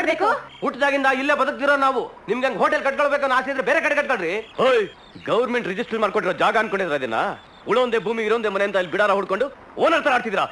ಮಾಡ್ಬೇಕು ಹುಟ್ಟದಾಗಿಂದ ಇಲ್ಲೇ ಬದುಕ್ತಿರೋ ನಾವು ನಿಮ್ಗೆ ಹಂಗ್ ಹೋಟೆಲ್ ಕಟ್ಕೊಳ್ಬೇಕು ಅನ್ನೋ ಆಸೆ ಇದ್ರೆ ಬೇರೆ ಕಡೆ ಕಟ್ಕೊಳ್ರಿ ಓಯ್ ಗೌರ್ಮೆಂಟ್ ರಿಜಿಸ್ಟರ್ ಮಾಡ್ಕೊಟ್ಟಿರೋ ಜಾಗ ಅನ್ಕೊಂಡಿದ್ರ ಅದನ್ನ ಉಳೊಂದೇ ಭೂಮಿ ಇರೊಂದೇ ಮನೆ ಅಂತ ಇಲ್ಲಿ ಬಿಡಾರ ಹುಡ್ಕೊಂಡು ಓನರ್ ತರ ಆಡ್ತಿದ್ರ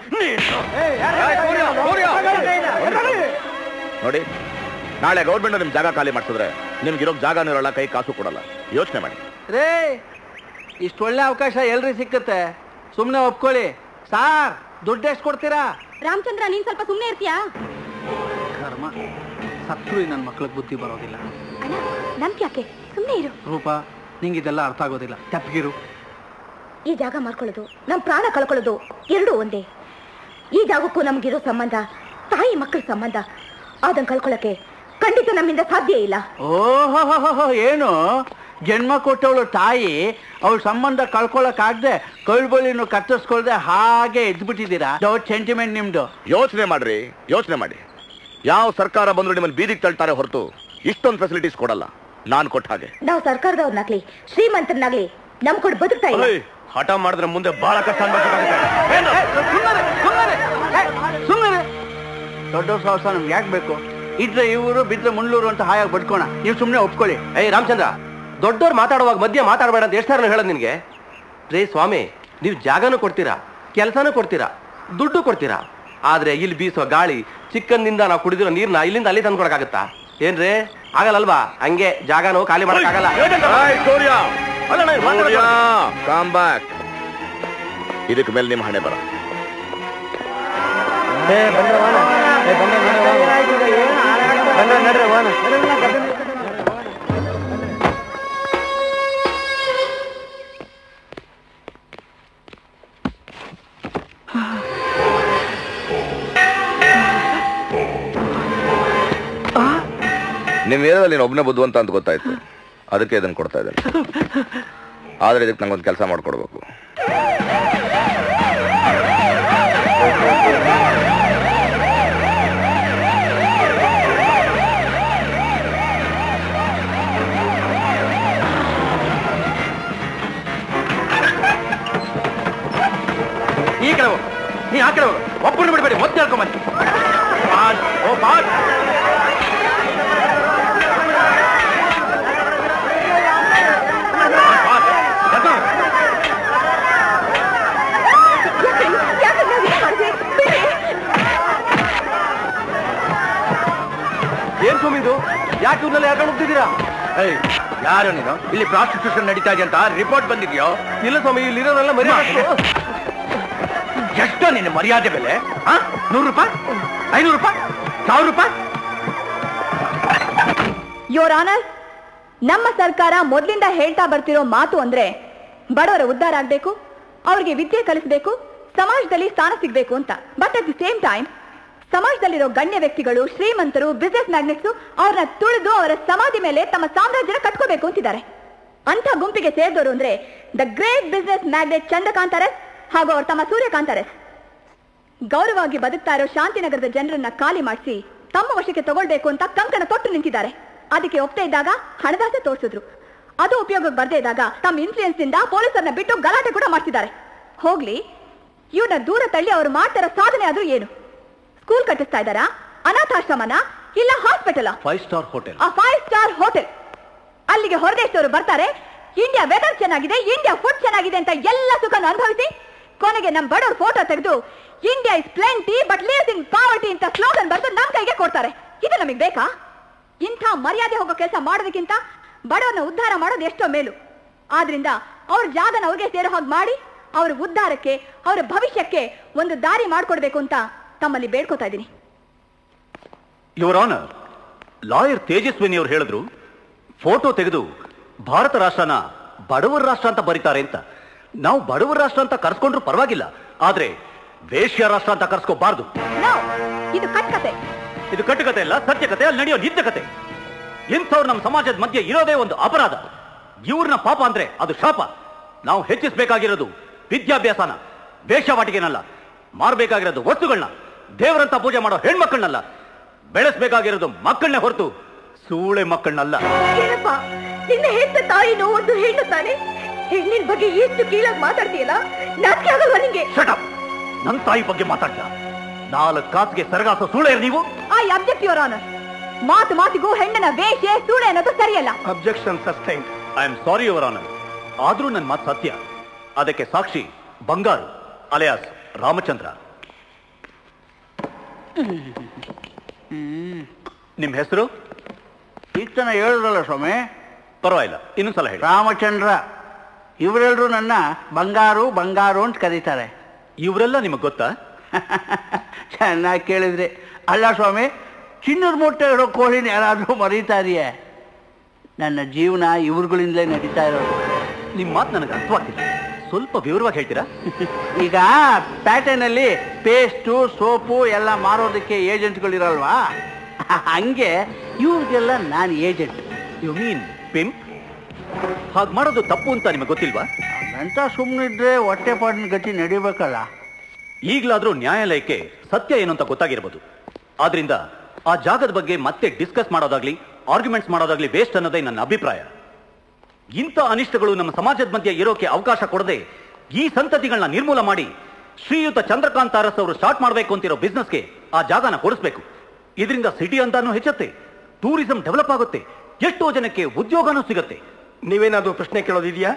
ನೋಡಿ ನಾಳೆ ಗೌರ್ಮೆಂಟ್ ನಿಮ್ ಜಾಗ ಖಾಲಿ ಮಾಡಿಸಿದ್ರೆ ನಿಮ್ಗೆ ಇರೋ ಜಾಗನೂ ಇರಲ್ಲ ಕೈ ಕಾಸು ಕೊಡಲ್ಲ ಯೋಚನೆ ಮಾಡಿ ರೇ ಇಷ್ಟು ಒಳ್ಳೆ ಅವಕಾಶ ಎಲ್ರಿ ಸಿಕ್ಕತ್ತೆ ಸುಮ್ಮನೆ ಒಪ್ಕೊಳ್ಳಿ ಸಾರ್ ದುಡ್ಡು ಎಷ್ಟು ಕೊಡ್ತೀರಾ ರಾಮಚಂದ್ರ ನೀನ್ ಸ್ವಲ್ಪ ಸುಮ್ನೆ ಇರ್ತೀಯಾ ಕರ್ಮ ಸತ್ರು ನನ್ನ ಮಕ್ಳಿಗೆ ಬುದ್ಧಿ ಬರೋದಿಲ್ಲ ಅಣ್ಣ ನಂಬಿಕೆ ಯಾಕೆ ಸುಮ್ನೆ ಇರು ರೂಪ ನಿಂಗೆ ಇದೆಲ್ಲ ಅರ್ಥ ಆಗೋದಿಲ್ಲ ತಪ್ಪಿಗಿರು ಈ ಜಾಗ ಮಾರ್ಕೊಳ್ಳೋದು ನಮ್ ಪ್ರಾಣ ಕಳ್ಕೊಳ್ಳೋದು ಎರಡೂ ಒಂದೇ ಈ ಜಾಗಕ್ಕೂ ನಮ್ಗಿರೋ ಸಂಬಂಧ ತಾಯಿ ಮಕ್ಕಳ ಸಂಬಂಧ ಅದನ್ನ ಕಳ್ಕೊಳ್ಳಕ್ಕೆ ಖಂಡಿತ ನಮ್ಮಿಂದ ಸಾಧ್ಯ ಇಲ್ಲ ಓಹೋ ಏನು ಜನ್ಮ ಕೊಟ್ಟವಳು ತಾಯಿ ಅವಳ ಸಂಬಂಧ ಕಳ್ಕೊಳಕ್ಕಾಗ್ದೆ ಕಳ್ಬಳಿನೂ ಕತ್ತರಿಸ್ಕೊಳ್ದೆ ಹಾಗೆ ಎದ್ಬಿಟ್ಟಿದ್ದೀರಾ ಡೌಟ್ ಸೆಂಟಿಮೆಂಟ್ ನಿಮ್ದು ಯೋಚನೆ ಮಾಡ್ರಿ ಯೋಚನೆ ಮಾಡಿ ಯಾವ ಸರ್ಕಾರ ಬಂದ್ರು ನಿಮ್ಮಲ್ಲಿ ಬೀದಿಗೆ ತಳ್ತಾರೆ ಹೊರತು ಇಷ್ಟೊಂದು ಫೆಸಿಲಿಟೀಸ್ ಕೊಡಲ್ಲ ನಾನ್ ಕೊಟ್ಟ ಹಾಗೆ ನಾವು ಸರ್ಕಾರದವ್ರನ್ನಾಗ್ಲಿ ಶ್ರೀಮಂತರನ್ನಾಗ್ಲಿ ನಮ್ ಕೊಡ್ ಬದುಕ್ತಾ ಇಲ್ಲ ಓಯ್, ಹಠ ಮಾಡಿದ್ರೆ ಮುಂದೆ ಬಹಳ ಕಷ್ಟ ಅನ್ಬೇಕಾಗುತ್ತೆ ಸುಮ್ಮನೆ ದೊಡ್ಡ ಸಾಹಸ ನಮ್ಗೆ ಯಾಕೆ ಬೇಕು ಇದ್ರೆ ಇವರು ಬಿದ್ರೆ ಮುಳ್ಳೂರು ಅಂತ ಹಾಯಾಗಿ ಬಡ್ಕೋಣ ನೀವು ಸುಮ್ಮನೆ ಒಪ್ಕೊಳ್ಳಿ ಏಯ್ ರಾಮಚಂದ್ರ ದೊಡ್ಡವ್ರು ಮಾತಾಡುವಾಗ ಮಧ್ಯೆ ಮಾತಾಡಬೇಡ ಅಂತ ಎಷ್ಟು ಸಾರಿ ಹೇಳೋದು ನಿನ್ಗೆ ರೇ ಸ್ವಾಮಿ ನೀವು ಜಾಗನೂ ಕೊಡ್ತೀರಾ ಕೆಲಸನೂ ಕೊಡ್ತೀರಾ ದುಡ್ಡು ಕೊಡ್ತೀರಾ ಆದ್ರೆ ಇಲ್ಲಿ ಬೀಸೋ ಗಾಳಿ ಚಿಕ್ಕಂದಿಂದ ನಾವು ಕುಡಿದಿರೋ ನೀರ್ನ ಇಲ್ಲಿಂದ ಅಲ್ಲಿ ತಂದು ಕೊಡಕ್ಕಾಗತ್ತಾ ಏನ್ರೇ ಆಗಲ್ಲಲ್ವಾ ಹಂಗೆ ಜಾಗನೂ ಖಾಲಿ ಮಾಡಕ್ಕಾಗಲ್ಲ ಕಾಮ್ ಬ್ಯಾಕ್ ಇದಕ್ಕೆ ಮೇಲೆ ನಿಮ್ಮ ಹಣೆ ಬರ ನಿಮ್ ಏರಿಯಾದಲ್ಲಿ ನೀನು ಒಬ್ಬನೇ ಬುದ್ಧಿವಂತ ಅಂತ ಗೊತ್ತಾಯ್ತು ಅದಕ್ಕೆ ಇದನ್ನ ಕೊಡ್ತಾ ಇದ್ದೇನೆ ಆದ್ರೆ ಇದಕ್ಕೆ ನಂಗೊಂದು ಕೆಲಸ ಮಾಡ್ಕೊಡ್ಬೇಕು ಈ ಕಡೆ ಹೋಗು ನೀ ಆ ಕಡೆ ಹೋಗು ಒಬ್ಬರು ಬಿಡಬೇಡಿ ಮತ್ತೆ ಹೇಳ್ಕೊಂಬನ್ನಿ ಬಾಸ್, ಓ ಬಾಸ್ ಬಾಸ್, ಎದ್ದು. ಏನ್ ಸ್ವಾಮಿ ಇದು ಯಾಕೆ ಇವ್ರನ್ನೆಲ್ಲ ಯಾಕೆ ಹೋಗ್ತಿದ್ದೀರಾ ಏಯ್ ಯಾರು ನೀನು ಇಲ್ಲಿ ಪ್ರಾಸ್ಟಿಟ್ಯೂಷನ್ ನಡೀತಾ ಇದೆ ಅಂತ ರಿಪೋರ್ಟ್ ಬಂದಿದ್ಯೋ ಇಲ್ಲ ಸ್ವಾಮಿ ಇಲ್ಲಿ ಇರೋರೆಲ್ಲ ಮರಿ ಎಷ್ಟೋ ನಿನ್ನ ಮರ್ಯಾದೆ ಬೆಲೆ ಆ? ನೂರು ರೂಪಾಯಿ ಐನೂರು ರೂಪಾಯಿ ಸಾವಿರ ರೂಪಾಯಿ ಯೋರ್ ಆನರ್ ನಮ್ಮ ಸರ್ಕಾರ ಮೊದಲಿಂದ ಹೇಳ್ತಾ ಬರ್ತಿರೋ ಮಾತು ಅಂದ್ರೆ ಬಡವರ ಉದ್ಧಾರ ಆಗ್ಬೇಕು ಅವ್ರಿಗೆ ವಿದ್ಯೆ ಕಲಿಸ್ಬೇಕು ಸಮಾಜದಲ್ಲಿ ಸ್ಥಾನ ಸಿಗ್ಬೇಕು ಅಂತ but at the same time ಸಮಾಜದಲ್ಲಿರೋ ಗಣ್ಯ ವ್ಯಕ್ತಿಗಳು ಶ್ರೀಮಂತರು ಬಿಸ್ನೆಸ್ ಮ್ಯಾಗ್ನೆಟ್ಸ್ ಅವ್ರನ್ನ ತುಳಿದು ಅವರ ಸಮಾಧಿ ಮೇಲೆ ತಮ್ಮ ಸಾಮ್ರಾಜ್ಯನ ಕಟ್ಕೋಬೇಕು ಅಂತಿದ್ದಾರೆ ಅಂತ ಗುಂಪಿಗೆ ಸೇರಿದವರು ಅಂದ್ರೆ ದ ಗ್ರೇಟ್ ಬಿಸ್ನೆಸ್ ಮ್ಯಾಗ್ನೆಟ್ ಚಂದ್ರಕಾಂತಾರಸ್ ಹಾಗೂ ಅವ್ರ ತಮ್ಮ ಸೂರ್ಯಕಾಂತಾರಸ್ ಗೌರವವಾಗಿ ಬದುಕ್ತಾ ಇರೋ ಶಾಂತಿನಗರದ ಜನರನ್ನ ಖಾಲಿ ಮಾಡಿಸಿ ತಮ್ಮ ವಶಕ್ಕೆ ತಗೊಳ್ಬೇಕು ಅಂತ ಕಂಕಣ ತೊಟ್ಟು ನಿಂತಿದ್ದಾರೆ ಅದಕ್ಕೆ ಒಪ್ತಾ ಇದ್ದಾಗ ಹಣದಾಸೆ ತೋರಿಸಿದ್ರು ಅದು ಉಪಯೋಗಕ್ಕೆ ಬರ್ದೇ ಇದ್ದಾಗ ತಮ್ಮ ಇನ್ಫ್ಲೂಯೆನ್ಸ್ ಇಂದ ಪೊಲೀಸರನ್ನ ಬಿಟ್ಟು ಗಲಾಟೆ ಕೂಡ ಮಾಡ್ತಿದ್ದಾರೆ ಹೋಗ್ಲಿ ಇವ್ರನ್ನ ದೂರ ತಳ್ಳಿ ಅವ್ರು ಮಾಡ್ತಾರೋ ಸಾಧನೆ ಆದ್ರೂ ಏನು ಸ್ಕೂಲ್ ಕಟ್ಟಿಸ್ತಾ ಇದ್ದಾರಾ ಅನಾಥಾಶ್ರಮನ ಇಲ್ಲ ಹಾಸ್ಪಿಟಲ್ ಫೈವ್ ಸ್ಟಾರ್ ಹೋಟೆಲ್ ಆ ಫೈವ್ ಸ್ಟಾರ್ ಹೋಟೆಲ್ ಅಲ್ಲಿಗೆ ಹೊರದೇಶದವರು ಬರ್ತಾರೆ ಇಂಡಿಯಾ ವೆದರ್ ಚೆನ್ನಾಗಿದೆ ಇಂಡಿಯಾ ಫುಡ್ ಚೆನ್ನಾಗಿದೆ ಅಂತ ಎಲ್ಲ ಸುಖನ ಅನುಭವಿಸಿ ಕೊನೆಗೆ ನಮ್ ಬಡವ್ರ ಫೋಟೋ ತೆಗೆದು India is plenty but lives in poverty ಅಂತ ಸ್ಲೋಗನ್ ಬರೆದು ನಮ್ ಕೈಗೆ ಕೊಡ್ತಾರೆ ಇದು ನಮಗೆ ಬೇಕಾ ಇಂಥ ಮರ್ಯಾದೆ ಹೋಗೋ ಕೆಲಸ ಮಾಡೋದಕ್ಕಿಂತ ಬಡವರನ್ನ ಉದ್ಧಾರ ಮಾಡೋದು ಎಷ್ಟೋ ಮೇಲು ಆದ್ರಿಂದ ಅವ್ರ ಜಾಗನ ಅವ್ರಿಗೆ ಸೇರೋ ಹಾಗೆ ಮಾಡಿ ಅವ್ರ ಉದ್ಧಾರಕ್ಕೆ ಅವರ ಭವಿಷ್ಯಕ್ಕೆ ಒಂದು ದಾರಿ ಮಾಡ್ಕೊಡ್ಬೇಕು ಅಂತ ತಮ್ಮಲ್ಲಿ ಬೇಡ್ಕೋತಾ ಇದ್ದೀನಿ ಯುವರ್ ಆನರ್ ಲಾಯರ್ ತೇಜಸ್ವಿನಿ ಅವರು ಹೇಳಿದ್ರು ಫೋಟೋ ತೆಗೆದು ಭಾರತ ರಾಷ್ಟ್ರನ ಬಡವರ ರಾಷ್ಟ್ರ ಅಂತ ಬರೀತಾರೆ ಅಂತ ನಾವು ಬಡವರ ರಾಷ್ಟ್ರ ಅಂತ ಕರ್ಸ್ಕೊಂಡ್ರು ಪರವಾಗಿಲ್ಲ ಆದ್ರೆ ವೇಶ್ಯ ರಾಷ್ಟ್ರ ಅಂತ ಕರ್ಸ್ಕೋಬಾರ್ದು ನೋ ಇದು ಕಟ್ಕತೆ ಇದು ಕಟ್ಟುಕತೆ ಅಲ್ಲ ಸತ್ಯಕತೆ ಅಲ್ಲಿ ನಡೆಯೋ ನಿತ್ಯ ಕತೆ ಇಂಥವ್ರು ನಮ್ಮ ಸಮಾಜದ ಮಧ್ಯೆ ಇರೋದೇ ಒಂದು ಅಪರಾಧ ಇವ್ರನ್ನ ಪಾಪ ಅಂದ್ರೆ ಅದು ಶಾಪ ನಾವು ಹೆಚ್ಚಿಸಬೇಕಾಗಿರೋದು ವಿದ್ಯಾಭ್ಯಾಸನ ವೇಷವಾಟಿಗೆನಲ್ಲ ಮಾರ್ಬೇಕಾಗಿರೋದು ವಸ್ತುಗಳನ್ನ ದೇವರಂತ ಪೂಜೆ ಮಾಡೋ ಹೆಣ್ಮಕ್ಕಳನ್ನಲ್ಲ ಬೆಳೆಸ್ಬೇಕಾಗಿರೋದು ಮಕ್ಕಳನ್ನೇ ಹೊರತು ಸೂಳೆ ಮಕ್ಕಳನ್ನಲ್ಲ ಏನಪ್ಪ ನಿನ್ನ ಹೆತ್ತ ತಾಯಿನೂ ಒಂದು ಹೆಣ್ಣು ತಾನೆ ಹೆಣ್ಣಿನ ಬಗ್ಗೆ ಎಷ್ಟು ಕೀಳಾಗಿ ಮಾತಾಡ್ತೀಯಲ್ಲ ನಾಚಿಕೆ ಆಗಲ್ವಾ ನಿಂಗೆ ಶಟಪ್ ನನ್ನ ತಾಯಿ ಬಗ್ಗೆ ಮಾತಾಡ್ತಾ ನಾಲ್ಕು ಕಾಸಿಗೆ ಸರಗಾಸೋ ಸೂಳೆ ನೀವು ಐ ಅಬ್ಜೆಕ್ಟ್ ಯುವರ್ ಆನರ್ ಮಾತು ಮಾತಿಗೂ ಹೆಣ್ಣನ ವೇಷೆ ಸೂಳೆ ಅನ್ನೋದು ಸರಿಯಲ್ಲ objection sustain I am sorry your honour ಆದ್ರೂ ನನ್ನ ಮಾತು ಸತ್ಯ ಅದಕ್ಕೆ ಸಾಕ್ಷಿ ಬಂಗಾರು ಅಲಿಯಾಸ್ ರಾಮಚಂದ್ರ ನಿಮ್ ಹೆಸರು ಈಗ ತನ ಹೇಳಿದ್ರಲ್ಲ ಸ್ವಾಮಿ ಪರವಾಗಿಲ್ಲ ಇನ್ನೊಂದ್ಸಲ ಹೇಳಿ ರಾಮಚಂದ್ರ ಇವರೆಲ್ಲರೂ ನನ್ನ ಬಂಗಾರು ಬಂಗಾರು ಅಂತ ಕರೀತಾರೆ ಇವರೆಲ್ಲ ನಿಮಗ್ ಗೊತ್ತಾ ಚೆನ್ನಾಗಿ ಕೇಳಿದ್ರಿ ಅಲ್ಲ ಸ್ವಾಮಿ ಚಿನ್ನದ ಮೊಟ್ಟೆ ಇರೋ ಕೋಳಿನ ಯಾರಾದರೂ ಮರೀತಾರಿಯೇ ನನ್ನ ಜೀವನ ಇವ್ರುಗಳಿಂದಲೇ ನಡೀತಾ ಇರೋದು ನಿಮ್ ಮಾತು ನನಗೆ ಅರ್ಥವಾಗ್ತಿಲ್ಲ ಸ್ವಲ್ಪ ವಿವರವಾಗಿ ಹೇಳ್ತೀರಾ ಈಗ ಪ್ಯಾಟರ್ನಲ್ಲಿ ಪೇಸ್ಟು ಸೋಪು ಎಲ್ಲ ಮಾರೋದಕ್ಕೆ ಏಜೆಂಟ್ಗಳಿರಲ್ವಾ ಹಂಗೆ ಇವ್ರಿಗೆಲ್ಲ ನಾನು ಏಜೆಂಟ್ ಯು ಮೀನ್ ಪಿಂಪ್ ಹಾಗೆ ಮಾಡೋದು ತಪ್ಪು ಅಂತ ನಿಮಗೆ ಗೊತ್ತಿಲ್ವಾ ಅಂತ ಸುಮ್ಮನಿದ್ರೆ ಹೊಟ್ಟೆ ಪಾಡಿನ ಗತಿ ನಡಿಬೇಕಲ್ಲ ಈಗಲಾದ್ರೂ ನ್ಯಾಯಾಲಯಕ್ಕೆ ಸತ್ಯ ಏನು ಅಂತ ಗೊತ್ತಾಗಿರ್ಬೋದು ಆದ್ರಿಂದ ಆ ಜಾಗದ ಬಗ್ಗೆ ಮತ್ತೆ ಡಿಸ್ಕಸ್ ಮಾಡೋದಾಗ್ಲಿ ಆರ್ಗ್ಯುಮೆಂಟ್ಸ್ ಮಾಡೋದಾಗ್ಲಿ ವೇಸ್ಟ್ ಅನ್ನೋದೇ ನನ್ನ ಅಭಿಪ್ರಾಯ ಇಂಥ ಅನಿಷ್ಟಗಳು ನಮ್ಮ ಸಮಾಜದ ಮಧ್ಯೆ ಇರೋಕೆ ಅವಕಾಶ ಕೊಡದೆ ಈ ಸಂತತಿಗಳನ್ನ ನಿರ್ಮೂಲ ಮಾಡಿ ಶ್ರೀಯುತ ಚಂದ್ರಕಾಂತ್ ಅರಸ್ ಅವರು ಸ್ಟಾರ್ಟ್ ಮಾಡಬೇಕು ಅಂತಿರೋ ಬಿಸ್ನೆಸ್ಗೆ ಆ ಜಾಗನ ಕೊಡಿಸ್ಬೇಕು ಇದರಿಂದ ಸಿಟಿ ಅಂತಾನು ಹೆಚ್ಚುತ್ತೆ ಟೂರಿಸಂ ಡೆವಲಪ್ ಆಗುತ್ತೆ ಎಷ್ಟೋ ಜನಕ್ಕೆ ಉದ್ಯೋಗನೂ ಸಿಗುತ್ತೆ ನೀವೇನಾದ್ರೂ ಪ್ರಶ್ನೆ ಕೇಳೋದಿದೆಯಾ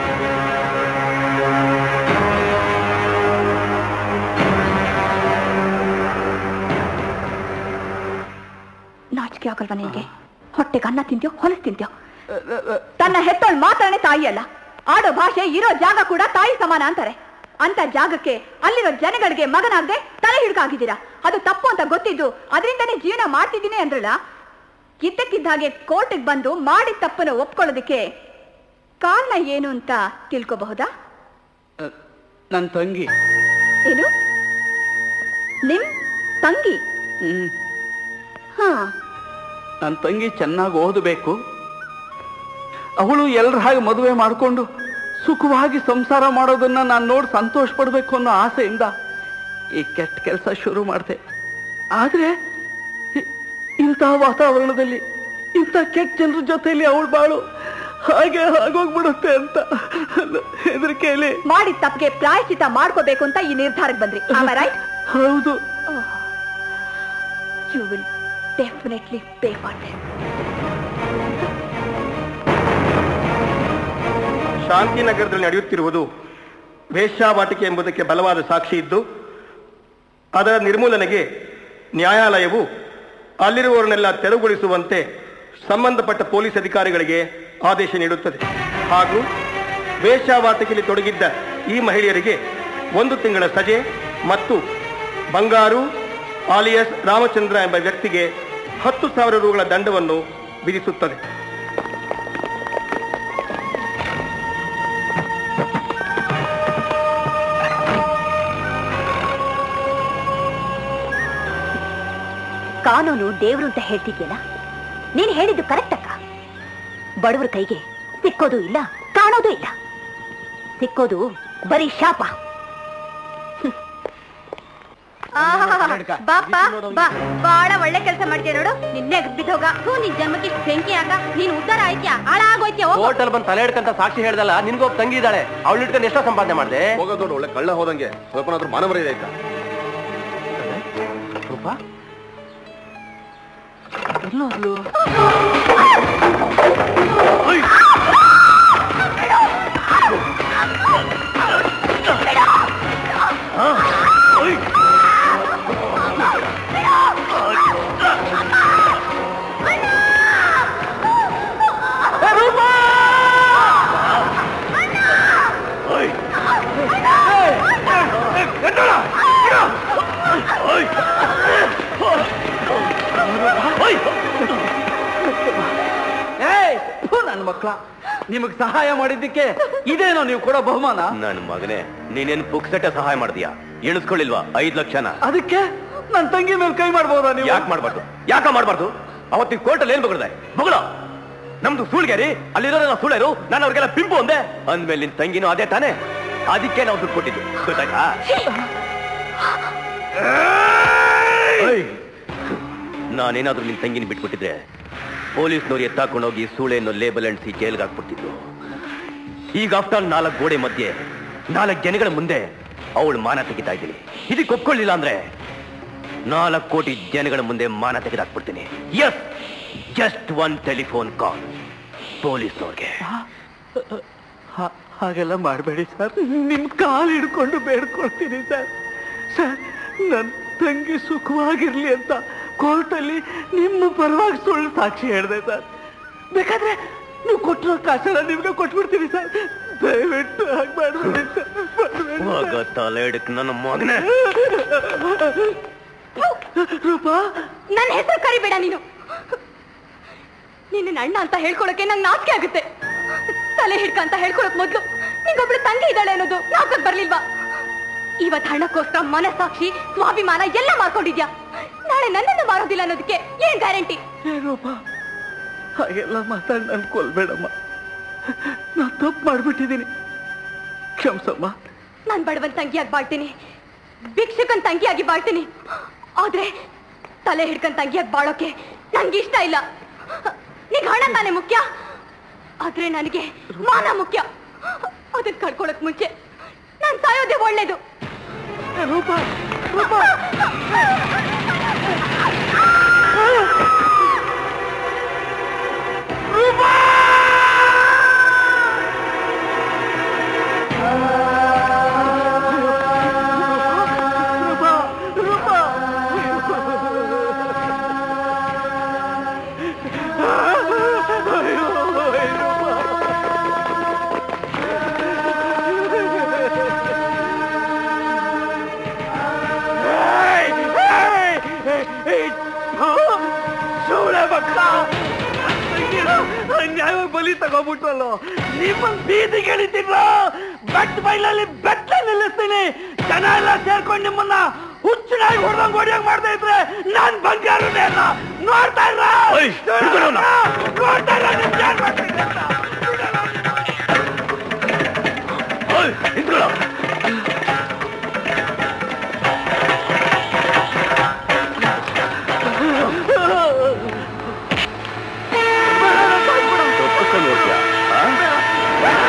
ನಾಚಿಕೆ ಆಗಲ್ವಾ ನಿನ್ಗೆ ಹೊಟ್ಟೆಗೆ ಅನ್ನ ತಿಂತ್ಯೋ ಹೊಲಸ್ ತಿಂತ್ಯೋ ತನ್ನ ಹೆತ್ತೋಳ್ ಮಾತ್ರನೇ ತಾಯಿ ಅಲ್ಲ ಆಡೋ ಭಾಷೆ ಇರೋ ಜಾಗ ಕೂಡ ತಾಯಿ ಸಮಾನ ಅಂತಾರೆ ಅಂತ ಜಾಗಕ್ಕೆ ಅಲ್ಲಿರೋ ಜನಗಳಿಗೆ ಮಗನಾಗದೆ ತಲೆ ಹಿಡ್ಕಾಗಿದ್ದೀರಾ ಅದು ತಪ್ಪು ಅಂತ ಗೊತ್ತಿದ್ದು ಅದರಿಂದನೇ ಜೀವನ ಮಾಡ್ತಿದ್ದೀನಿ ಅಂದ್ರಲ್ಲ ಇದ್ದಕ್ಕಿದ್ದ ಹಾಗೆ ಕೋರ್ಟಿಗೆ ಬಂದು ಮಾಡಿದ ತಪ್ಪನ್ನು ಒಪ್ಕೊಳ್ಳೋದಕ್ಕೆ ಕಾರಣ ಏನು ಅಂತ ತಿಳ್ಕೋಬಹುದಾ ನನ್ನ ತಂಗಿ ಏನು ನಿಮ್ ತಂಗಿ ಹ್ಮ್ ಹಾ ನನ್ನ ತಂಗಿ ಚೆನ್ನಾಗಿ ಓದಬೇಕು ಅವಳು ಎಲ್ಲರ ಹಾಗೆ ಮದುವೆ ಮಾಡಿಕೊಂಡು ಸುಖವಾಗಿ ಸಂಸಾರ ಮಾಡೋದನ್ನ ನಾನು ನೋಡಿ ಸಂತೋಷ ಪಡಬೇಕು ಅನ್ನೋ ಆಸೆಯಿಂದ ಈ ಕೆಟ್ಟ ಕೆಲಸ ಶುರು ಮಾಡಿದೆ ಆದ್ರೆ ಇ- ಇಂಥ ವಾತಾವರಣದಲ್ಲಿ ಇಂಥ ಕೆಟ್ಟ ಜನರ ಜೊತೆಯಲ್ಲಿ ಅವಳು ಬಾಳು ಹಾಗೆ ಆಗೋಗ್ಬಿಡುತ್ತೆ ಅಂತ ಹೆದರಿಕೆಯಲ್ಲಿ ಮಾಡಿದ ತಪ್ಪಿಗೆ ಪ್ರಾಯಶ್ಚಿತ ಮಾಡ್ಕೋಬೇಕು ಅಂತ ಈ ನಿರ್ಧಾರಕ್ಕೆ ಬಂದ್ರಿ ರೈಟ್ ಹೌದು you will definitely pay for this ಶಾಂತಿನಗರದಲ್ಲಿ ನಡೆಯುತ್ತಿರುವುದು ವೇಶ್ಯಾವಾಟಿಕೆ ಎಂಬುದಕ್ಕೆ ಬಲವಾದ ಸಾಕ್ಷಿ ಇದ್ದು ಅದರ ನಿರ್ಮೂಲನೆಗೆ ನ್ಯಾಯಾಲಯವು ಅಲ್ಲಿರುವವರನ್ನೆಲ್ಲ ತೆರವುಗೊಳಿಸುವಂತೆ ಸಂಬಂಧಪಟ್ಟ ಪೊಲೀಸ್ ಅಧಿಕಾರಿಗಳಿಗೆ ಆದೇಶ ನೀಡುತ್ತದೆ ಹಾಗೂ ವೇಶ್ಯಾವಾಟಿಕೆಯಲ್ಲಿ ತೊಡಗಿದ್ದ ಈ ಮಹಿಳೆಯರಿಗೆ ಒಂದು ತಿಂಗಳ ಸಜೆ ಮತ್ತು ಬಂಗಾರು ಆಲಿಯಸ್ ರಾಮಚಂದ್ರ ಎಂಬ ವ್ಯಕ್ತಿಗೆ ಹತ್ತು ಸಾವಿರ ರುಗಳ ದಂಡವನ್ನು ವಿಧಿಸುತ್ತದೆ ಕಾನೂನು ದೇವ್ರು ಅಂತ ಹೇಳ್ತಿದ್ಯಲ್ಲ ನೀನು ಹೇಳಿದ್ದು ಕರೆಕ್ಟ್ ಅಕ್ಕ ಬಡವರ ಕೈಗೆ ಸಿಕ್ಕೋದು ಇಲ್ಲ ಕಾಣೋದು ಇಲ್ಲ ಸಿಕ್ಕೋದು ಬರೀ ಶಾಪ ಬಾಪ್ಪ ಬಾ ಬಹಳ ಒಳ್ಳೆ ಕೆಲಸ ಮಾಡ್ತೀಯ ನೋಡು ನಿನ್ನೆ ಬಿದ್ದೋಗ ಹೂ ನಿನ್ ಜನ್ಮಕ್ಕೆ ಇಷ್ಟ್ ಬೆಂಕಿ ಆಗ ನೀನ್ ಉದ್ಧಾರ ಆಯ್ತ್ಯಾ ಹಾಳಾಗೋಯ್ತ್ಯಾ ಹೋಗು. ಹೋಟೆಲ್ ಬಂದು ತಲೆ ಹಿಡ್ಕಂತ ಸಾಕ್ಷಿ ಹೇಳ್ದಲ್ಲ ನಿನ್ಗೊಬ್ಬ ತಂಗಿ ಇದ್ದಾಳೆ ಅವಳು ಇಟ್ಕೊಂಡು ಎಷ್ಟೋ ಸಂಪಾದನೆ ಮಾಡಿದೆ ಹೋಗೋದು ಒಳ್ಳೆ ಕಳ್ಳ ಹೋದಂಗೆ ಸ್ವಲ್ಪನಾದ್ರೂ ಮಾನವರಿದೆ ಆಯ್ತಾ ರೂಪ ಏಯ್ ನನ್ನ ಮಕ್ಕಳ ನಿಮಗ್ ಸಹಾಯ ಮಾಡಿದ್ದಕ್ಕೆ ಇದೇನೋ ನೀವು ಕೊಡೋ ಬಹುಮಾನ ನನ್ನ ಮಗನೇ ನೀನೇನು ಪುಕ್ಸಟ್ಟೆ ಸಹಾಯ ಮಾಡಿದ್ಯಾ ಎಣಿಸ್ಕೊಳ್ಳಿಲ್ವಾ ಐದ್ ಲಕ್ಷನ ಅದಕ್ಕೆ ನನ್ನ ತಂಗಿ ಮೇಲೆ ಕೈ ಮಾಡ್ಬೋದಾ ನೀವು ಯಾಕೆ ಮಾಡ್ಬಾರ್ದು ಯಾಕ ಮಾಡ್ಬಾರ್ದು ಅವತ್ತಿನ ಕೋರ್ಟಲ್ಲಿ ಏನ್ ಬಗಳ್ದೆ ಬಗಳ ನಮ್ದು ಸುಳ್ಗೆರಿ ಅಲ್ಲಿರೋರೆಲ್ಲ ಸುಳ್ಳೇರು ನಾನು ಅವ್ರಿಗೆಲ್ಲ ಪಿಂಪು ಅಂದೆ ಅಂದ್ಮೇಲೆ ನಿನ್ ತಂಗಿನೂ ಅದೇ ತಾನೇ ಅದಕ್ಕೆ ನಾವು ದುಡ್ಡು ಕೊಟ್ಟಿದ್ದು ಗೊತ್ತಾಯ್ತಾ ಏಯ್! ನಾನೇನಾದ್ರೂ ನಿನ್ ತಂಗಿನ ಬಿಟ್ಬಿಟ್ಟಿದ್ರೆ ಪೊಲೀಸ್ನವ್ರು ಎತ್ತಾಕೊಂಡೋಗಿ ಸೂಳೆಯನ್ನು ಲೇಬಲ್ ಅಂಟಿಸಿ ಜೈಲ್ಗೆ ಹಾಕ್ಬಿಡ್ತಿದ್ರು ಈಗ ಆಫ್ಟರ್ ನಾಲ್ಕು ಗೋಡೆ ಮಧ್ಯೆ ನಾಲ್ಕು ಜನಗಳ ಮುಂದೆ ಅವಳು ಮಾನ ತೆಗಿತಾ ಇದ್ದೀನಿ ಇದಕ್ಕೆ ಒಪ್ಕೊಳ್ಳಿಲ್ಲ ಅಂದ್ರೆ ನಾಲ್ಕು ಕೋಟಿ ಜನಗಳ ಮುಂದೆ ಮಾನ ತೆಗೆದಾಕ್ಬಿಡ್ತೀನಿ yes just one telephone call ಪೊಲೀಸ್ನವ್ರಿಗೆ ಹಾ- ಹಾಗೆಲ್ಲ ಮಾಡಬೇಡಿ ಸರ್ ನಿಮ್ ಕಾಲು ಹಿಡ್ಕೊಂಡು ಬೇಡ್ಕೊಳ್ತೀನಿ ಸರ್ ಸರ್ ನನ್ನ ತಂಗಿ ಸುಖವಾಗಿರ್ಲಿ ಅಂತ ಕೋರ್ಟಲ್ಲಿ ನಿಮ್ಮ ಪರವಾಗಿ ಸುಳ್ಳು ಸಾಕ್ಷಿ ಹೇಳಿದೆ ಸರ್ ಬೇಕಾದ್ರೆ ನೀವು ಕೊಟ್ಟಿರೋ ಕಾಸೆಲ್ಲ ನಿಮ್ಗೆ ಕೊಟ್ಬಿಡ್ತೀನಿ ಸರ್ ದಯವಿಟ್ಟು ಹಾಗೆ ಮಾಡಬೇಡಿ ಸರ್ ಮಾಡ್ಬೇಡಿ ಸರ್. ಹೋಗ ತಲೆ ಹಿಡಕ್ ನನ್ನ ಮಗನೇ ರೂಪಾ ನನ್ನ ಹೆಸರು ಕರಿಬೇಡ ನೀನು ನಿನ್ನ ಅಣ್ಣ ಅಂತ ಹೇಳ್ಕೊಳಕ್ಕೆ ನಂಗೆ ನಾಚಿಕೆ ಆಗುತ್ತೆ ತಲೆ ಹಿಡ್ಕ ಅಂತ ಹೇಳ್ಕೊಳಕ್ ಮೊದ್ಲು ನಿಂಗೊಬ್ಳು ತಂಗಿ ಇದ್ದಾಳೆ ಅನ್ನೋದು ನಾಲ್ಕಕ್ ಬರ್ಲಿಲ್ವಾ ಇವತ್ ಹಣಕ್ಕೋಸ್ಕರ ಮನಸ್ಸಾಕ್ಷಿ ಸ್ವಾಭಿಮಾನ ಎಲ್ಲ ಮಾಡ್ಕೊಂಡಿದ್ಯಾ ನಾಳೆ ನನ್ನನ್ನು ಮಾರೋದಿಲ್ಲ ಅನ್ನೋದಕ್ಕೆ ಏನ್ ಗ್ಯಾರಂಟಿ ಏ ರೂಪಾ ಹಾಗೆಲ್ಲ ಮಾತಾಡಿ ನನ್ ಕೊಲ್ಬೇಡಮ್ಮ ನಾ ತಪ್ಪು ಮಾಡ್ಬಿಟ್ಟಿದ್ದೀನಿ ಕ್ಷಮ್ಸಮ್ಮ ನಾನ್ ಬಡವನ್ ತಂಗಿಯಾಗಿ ಬಾಳ್ತೀನಿ ಭಿಕ್ಷಕನ್ ತಂಗಿಯಾಗಿ ಬಾಳ್ತೀನಿ ಆದ್ರೆ ತಲೆ ಹಿಡ್ಕನ್ ತಂಗಿಯಾಗಿ ಬಾಳೋಕೆ ನಂಗೆ ಇಷ್ಟ ಇಲ್ಲ ನಿಗ್ ಹಣ ತಾನೇ ಮುಖ್ಯ ಆದ್ರೆ ನನಗೆ ಮಾನ ಮುಖ್ಯ ಅದನ್ನ ಕಳ್ಕೊಳಕ್ ಮುಂಚೆ ನಾನ್ ಸಾಯೋದೇ ಒಳ್ಳೇದು ಏ ರೂಪಾ ರೂಪಾ ರೂಪಾ ರೂಪಾ ಅಯ್ಯೋ ರೂಪಾ ಸೂಳೆ ಮಕ್ಕಳ ಅನ್ಯಾಯವಾಗಿ ಬಲಿ ತಗೋಬಿಟ್ರಲ್ಲ ನಿಮ್ಮನ್ ಬೀದಿಗೆ ಎಳಿತೀರ ಬೆಟ್ ಬೈಲಲ್ಲಿ ಬೆಟ್ಟ ನಿಲ್ಲಿಸ್ತೀನಿ ಜನ ಎಲ್ಲ ಸೇರ್ಕೊಂಡು ನಿಮ್ಮನ್ನ ಹುಚ್ಚನಾಗಿ ಹೊಡೆದಂಗ್ ಹೊಡಿಯಂಗ್ ಮಾಡ್ತಾ ಇದ್ರೆ ನಾನ್ ಬಂಗಾರನೇ ಅಲ್ಲ ನೋಡ್ತಾ ಇರ ಓಯ್, ಹಿಡ್ಕೊಳ್ಳೋಣ. ನೋಡ್ತಾ ಇರ ನಿಮ್ ಏನ್ ಮಾಡ್ತೀನಿ ಅಂತ. ಓಯ್, ನಿಂತ್ಕೊಳ್ಳೋ. ತಪ್ಪಿಸ್ಕೊಂಡು ಹೋಗ್ತೀಯಾ? ಆ?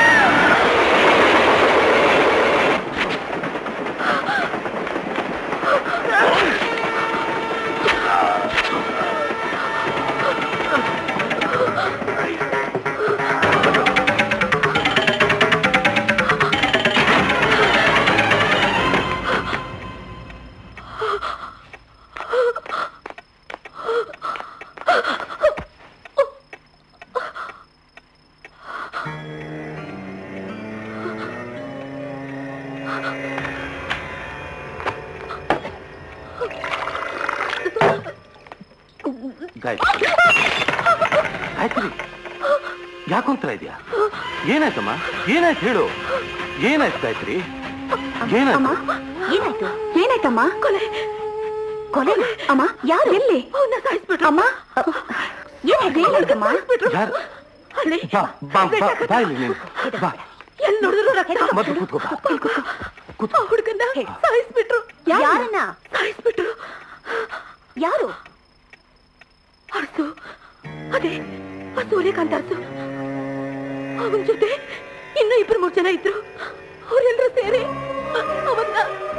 ಗಾಯತ್ರಿ ಗಾಯತ್ರಿ ಯಾಕೊಂತರ ಇದೆಯಾ ಏನಾಯ್ತಮ್ಮ ಏನಾಯ್ತು ಹೇಳು ಏನಾಯ್ತು ಗಾಯತ್ರಿ ಏನಾಯ್ತು ಏನಾಯ್ತು ಏನಾಯ್ತಮ್ಮ ಕೊಲೆ ಕೊಲೆ ಅಮ್ಮ ಯಾರು ಎಲ್ಲಿ ಅವನ್ನ ಸಾಯಿಸ್ಬಿಟ್ರು ಅಮ್ಮ ಏನಾಯ್ತು ಏನಾಯ್ತಮ್ಮ ಯಾರು ಬಾ ಬಾ ಬಾ ಬಾ ಇಲ್ಲಿ ನೀನು ಬಾ ಎಲ್ಲಿ ನೋಡಿದ್ರು ರಕ್ತ ಮೊದ್ಲು ಕೂತ್ಕೋ ಬಾ ಕೂತ್ಕೋ ಆ ಹುಡುಗನ್ನ ಸಾಯಿಸ್ಬಿಟ್ರು ಯಾರನ್ನ ಸಾಯಿಸ್ಬಿಟ್ರು ಯಾರು ಅರಸು ಅದೇ ಆ ಸೂರ್ಯಕಾಂತ ಅರಸು ಅವನ ಜೊತೆ ಇನ್ನೂ ಇಬ್ರು ಮೂರು ಜನ ಇದ್ರು ಅವರೆಲ್ಲರೂ ಸೇರಿ ಅವನ್ನ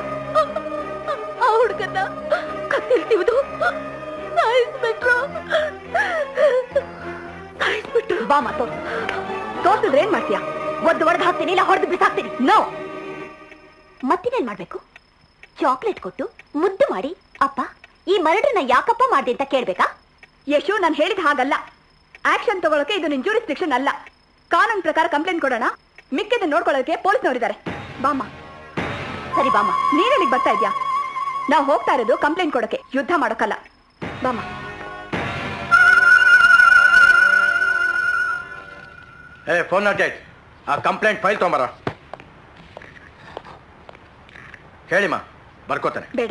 ಆ ಹುಡುಗನ್ನ ಕತ್ತಿಲ್ ತಿವಿದು ಸಾಯಿಸ್ಬಿಟ್ರು ಸಾಯಿಸ್ಬಿಟ್ರು ಬಾ ಮಾ ತೋರ್ಸು ತೋರ್ಸಿದ್ರೆ ಏನ್ ಮಾಡ್ತೀಯ ಒದ್ದು ಒಡೆದು ಹಾಕ್ತೀನಿ ಇಲ್ಲ ಹೊಡೆದು ಬಿಸಾಕ್ತೀನಿ ನೋ ಮತ್ತಿನೇನ್ ಮಾಡ್ಬೇಕು ಚಾಕ್ಲೇಟ್ ಕೊಟ್ಟು ಮುದ್ದು ಮಾಡಿ ಅಪ್ಪ ಈ ಮರಡ್ರನ್ನ ಯಾಕಪ್ಪ ಮಾಡ್ದೆ ಅಂತ ಕೇಳ್ಬೇಕಾ ಯಶು ನಾನು ಹೇಳಿದ ಹಾಗಲ್ಲ ಆಕ್ಷನ್ ತಗೊಳಕ್ಕೆ ಇದು ನಿನ್ ಜೂರಿಸ್ಟಿಕ್ಷನ್ ಅಲ್ಲ ಕಾನೂನು ಪ್ರಕಾರ ಕಂಪ್ಲೇಂಟ್ ಕೊಡೋಣ ಮಿಕ್ಕಿದ ನೋಡ್ಕೊಳ್ಳೋಕೆ ಪೊಲೀಸ್ನವರಿದ್ದಾರೆ ಬಾಮ್ಮ ಸರಿ ಬಾಮ್ಮ ನೀನ್ ಎಲ್ಲಿಗ್ ಬರ್ತಾ ಇದ್ಯಾ ನಾವು ಹೋಗ್ತಾ ಇರೋದು ಕಂಪ್ಲೇಂಟ್ ಕೊಡೋಕೆ ಯುದ್ಧ ಮಾಡೋಕಲ್ಲ ಬಾಮ್ಮ ಏ ಫೋನ್ ಅಟೇಟ್ ಆ ಕಂಪ್ಲೇಂಟ್ ಫೈಲ್ ತೊಗೊಂಬರ ಹೇಳಿಮ್ಮ ಬರ್ಕೋತಾನೆ ಬೇಡ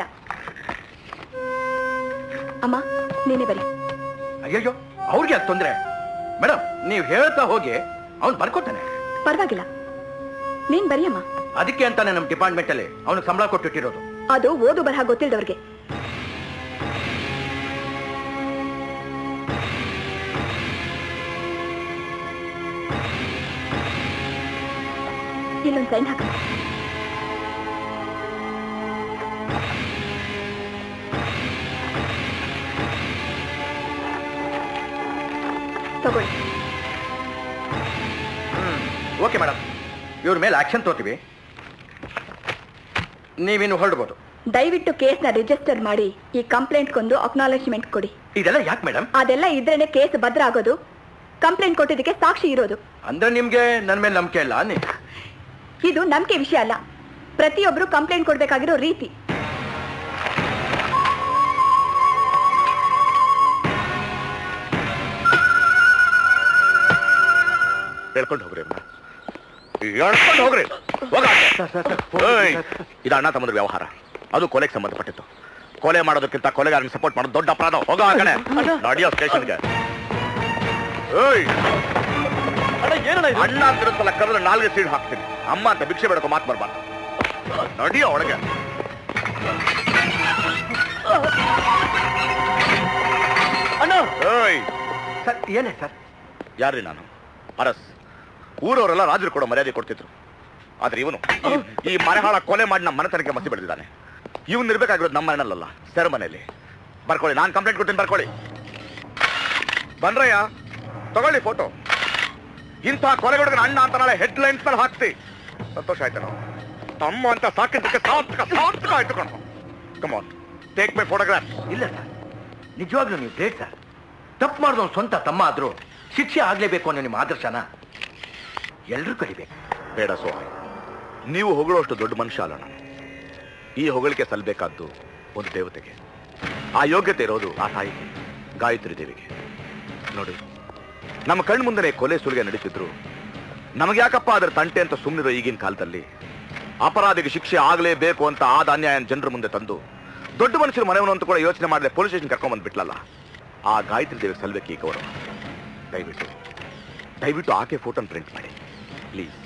ಅಮ್ಮ ನೀನೇ ಬರಿ ಅಯ್ಯಯ್ಯೋ ಅವ್ರಿಗೆ ಅದು ತೊಂದರೆ ಮೇಡಮ್ ನೀವು ಹೇಳ್ತಾ ಹೋಗಿ ಅವ್ನು ಬರ್ಕೋತಾನೆ ಪರವಾಗಿಲ್ಲ ನೀನ್ ಬರಿ ಅಮ್ಮ ಅದಕ್ಕೆ ಅಂತಾನೆ ನಮ್ಮ ಡಿಪಾರ್ಟ್ಮೆಂಟ್ ಅಲ್ಲಿ ಅವನಿಗೆ ಸಂಬಳ ಕೊಟ್ಟಿಟ್ಟಿರೋದು ಅದು ಓದು ಬರಹ ಗೊತ್ತಿಲ್ದವ್ರಿಗೆ ಇಲ್ಲೊಂದು ಸೈನ್ ಹಾಕ ತಗೊಳ್ಳಿ ಓಕೆ ಮೇಡಮ್ ಇವ್ರ ಮೇಲೆ ಆಕ್ಷನ್ ತೋತೀವಿ ನೀವಿನ್ನು ಹೊರಡ್ಬೋದು ದಯವಿಟ್ಟು ಕೇಸ್ನ ರಿಜಿಸ್ಟರ್ ಮಾಡಿ ಈ ಕಂಪ್ಲೇಂಟ್ಗೊಂದು ಅಕ್ನಾಲೆಜ್ಮೆಂಟ್ ಕೊಡಿ ಇದೆಲ್ಲ ಯಾಕೆ ಮೇಡಮ್ ಅದೆಲ್ಲ ಇದ್ರೇನೆ ಕೇಸ್ ಭದ್ರ ಆಗೋದು ಕಂಪ್ಲೇಂಟ್ ಕೊಟ್ಟಿದ್ದಕ್ಕೆ ಸಾಕ್ಷಿ ಇರೋದು ಅಂದ್ರೆ ನಿಮ್ಗೆ ನನ್ನ ಮೇಲೆ ನಂಬಿಕೆ ಇಲ್ಲ ನೀ ಇದು ನಂಬಿಕೆ ವಿಷಯ ಅಲ್ಲ ಪ್ರತಿಯೊಬ್ರು ಕಂಪ್ಲೇಂಟ್ ಕೊಡ್ಬೇಕಾಗಿರೋ ರೀತಿ ಹೇಳ್ಕೊಂಡು ಹೋಗ್ರಿ ಅಮ್ಮ ಹೇಳ್ಕೊಂಡು ಹೋಗ್ರಿ ಹೋಗ ಏಯ್, ಇದು ಅಣ್ಣ ತಮ್ಮದ್ರ ವ್ಯವಹಾರ ಅದು ಕೊಲೆಗೆ ಸಂಬಂಧಪಟ್ಟಿತ್ತು ಕೊಲೆ ಮಾಡೋದಕ್ಕಿಂತ ಕೊಲೆಗಾರನ ಸಪೋರ್ಟ್ ಮಾಡೋದು ದೊಡ್ಡ ಅಪರಾಧ ಹೋಗ ಆ ಕಡೆ ನಡಿಯೋ ಸ್ಟೇಷನ್ಗೆ ಏಯ್ ಅಣ್ಣ ಅಂತಿರುತ್ತಲ್ಲ ಕರೆದ್ರೆ ನಾಲ್ಗೆ ಸೀಡ್ ಹಾಕ್ತೀನಿ ಅಮ್ಮ ಅಂತ ಭಿಕ್ಷೆ ಬೇಡಕೋ ಮಾತು ಬರ್ಬಾರ್ದು ನಡಿಯೋ ಒಳಗೆ ಏಯ್ ಸರ್ ಏನೇ ಸರ್ ಯಾರ್ರಿ ನಾನು ಅರಸ್ ಊರವರೆಲ್ಲ ರಾಜರು ಕೊಡೋ ಮರ್ಯಾದೆ ಕೊಡ್ತಿದ್ರು ಆದ್ರೆ ಇವನು ಈ- ಈ ಮನೆಹಾಳ ಕೊಲೆ ಮಾಡಿ ನಮ್ಮ ಮನೆತನಕ್ಕೆ ಮಸಿ ಬೆಳೆದಿದ್ದಾನೆ ಇವನ್ ಇರ್ಬೇಕಾಗಿರೋದು ನಮ್ಮ ಮನೆಯಲ್ಲ ಸರ್ ಮನೆಯಲ್ಲಿ ಬರ್ಕೊಳ್ಳಿ ನಾನು ಕಂಪ್ಲೇಂಟ್ ಕೊಡ್ತೀನಿ ಬರ್ಕೊಳ್ಳಿ ಬನ್ರಯ್ಯ ತಗೊಳ್ಳಿ ಫೋಟೋ ಇಂತಹ ಕೊಲೆಗಳಿಗೆ ಅಣ್ಣ ಅಂತ ನಾಳೆ ಹೆಡ್ ಲೈನ್ಸ್ ಮೇಲೆ ಹಾಕ್ತಿ ಸಂತೋಷ ಆಯ್ತು ನಾವು ತಮ್ಮ ಅಂತ ಸಾಕಿದ್ದಕ್ಕೆ ಸಾರ್ಥಕ ಸಾರ್ಥಕ ಆಯ್ತು ಕಣ ಕಮಾನ್ ಟೇಕ್ ಮೈ ಫೋಟೋಗ್ರಾಫ್ ಇಲ್ಲ ಸರ್ ನಿಜವಾಗ್ಲೂ ನೀವು ಗ್ರೇಟ್ ಸರ್ ತಪ್ಪು ಮಾಡಿದವ್ ಸ್ವಂತ ತಮ್ಮ ಆದ್ರೂ ಶಿಕ್ಷೆ ಆಗ್ಲೇಬೇಕು ಅನ್ನೋ ನಿಮ್ಮ ಆದರ್ಶನ ಎಲ್ರೂ ಕಲಿಬೇಕು ಬೇಡ ಸೋಹಾಯ್ ನೀವು ಹೊಗಳುವಷ್ಟು ದೊಡ್ಡ ಮನುಷ್ಯ ಅಲ್ಲ ನಾನು ಈ ಹೊಗಳಿಕೆ ಸಲ್ಲಬೇಕಾದ್ದು ಒಂದು ದೇವತೆಗೆ ಆ ಯೋಗ್ಯತೆ ಇರೋದು ಆ ತಾಯಿಗೆ ಗಾಯತ್ರಿ ದೇವಿಗೆ ನೋಡಿ ನಮ್ಮ ಕಣ್ಣು ಮುಂದೆ ಕೊಲೆ ಸುಲಿಗೆ ನಡೀತಿದ್ರು ನಮಗೆ ಯಾಕಪ್ಪ ಅದರ ತಂಟೆ ಅಂತ ಸುಮ್ಮನಿರೋ ಈಗಿನ ಕಾಲದಲ್ಲಿ ಅಪರಾಧಿಗೆ ಶಿಕ್ಷೆ ಆಗಲೇಬೇಕು ಅಂತ ಆದ ಅನ್ಯಾಯ ಜನರ ಮುಂದೆ ತಂದು ದೊಡ್ಡ ಮನುಷ್ಯರ ಮನೆಯವನು ಅಂತ ಕೂಡ ಯೋಚನೆ ಮಾಡದೆ ಪೊಲೀಸ್ ಸ್ಟೇಷನ್ ಕರ್ಕೊಂಡ್ ಬಿಟ್ಲಲ್ಲ ಆ ಗಾಯತ್ರಿ ದೇವಿಗೆ ಸಲ್ಬೇಕು ಈ ಗೌರವ ದಯವಿಟ್ಟು ದಯವಿಟ್ಟು ಆಕೆ ಫೋಟೋನ ಪ್ರಿಂಟ್ ಮಾಡಿ ಪ್ಲೀಸ್